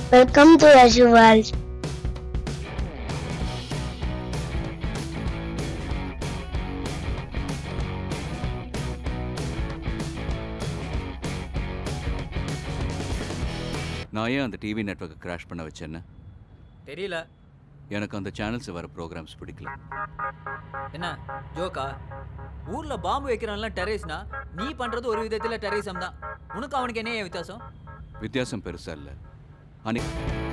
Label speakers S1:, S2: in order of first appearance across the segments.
S1: Welcome to Azure World.
S2: நான் ஏன் அந்த டிவி நெட்வொர்க்கை கிராஷ் பண்ண வச்சேன்னு
S3: தெரியல
S2: எனக்கு அந்த சேனல்ஸ் வர ப்ரோக்ராம்ஸ் பிடிக்கல
S3: என்ன ஜோக்கா ஊர்ல பாம்பு வைக்கிறான்லாம் டெரரிஸ்னா நீ பண்றது ஒரு விதத்துல டெரரிசம் தான் உனக்கு அவனுக்கு என்ன வித்தியாசம்
S2: வித்தியாசம் பெருசா இல்லை அன்னைக்கு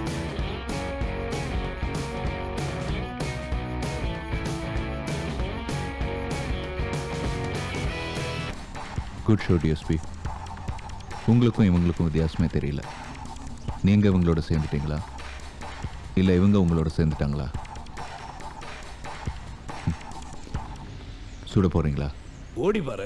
S4: குட் ஷோ டிஎஸ்பி உங்களுக்கும் இவங்களுக்கும் வித்தியாசமே தெரியல நீங்கள் இவங்களோட சேர்ந்துட்டீங்களா இல்லை இவங்க உங்களோட சேர்ந்துட்டாங்களா ம். சுட போகிறீங்களா
S5: ஓடி பாரு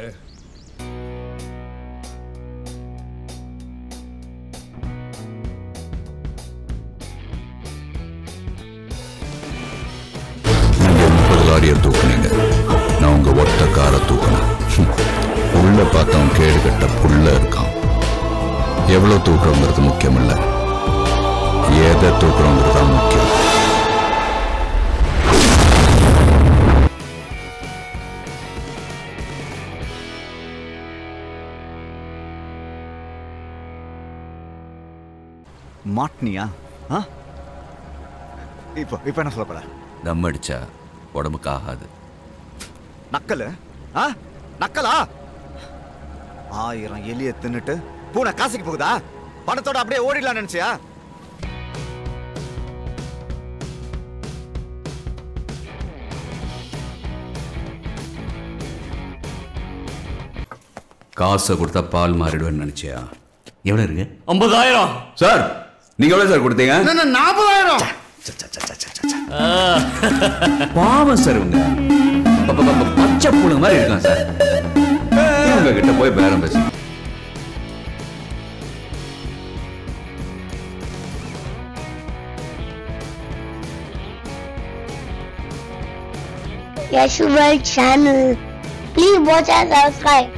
S4: நீங்கள் முப்பது லாரியை தூக்குனீங்க நான் உங்கள் ஒத்த காரை தூக்குனேன் ம். உள்ள பார்த்தவன் கேடு கட்ட புள்ள இருக்கான் எவ்வளோ தூக்குறோங்கிறது முக்கியம் இல்லை எதை தூக்குறோங்கிறது தான் முக்கியம்
S6: மாட்னியா ஆ இப்போ இப்போ என்ன சொல்ல போற
S2: தம் அடிச்சா உடம்புக்கு ஆகாது
S6: நக்கலு ஆ நக்கலா ஆயிரம் எலிய தின்னுட்டு பூனை காசுக்கு போகுதா பணத்தோட அப்படியே ஓடிடலாம் நினைச்சியா
S2: காசை கொடுத்தா பால் மாறிடுவேன்னு நினைச்சியா எவ்வளோ இருக்கு
S5: ஐம்பதாயிரம்
S2: சார் நீங்க எவ்வளோ சார் கொடுத்தீங்க
S5: நாற்பதாயிரம்
S2: பாவம் சார் இவங்க ப- ப- ப- பச்சை புழுங்க மாதிரி இருக்கான் சார் இவங்க கிட்ட போய் பேரம் பேசு
S1: Azure World channel. Please watch and subscribe.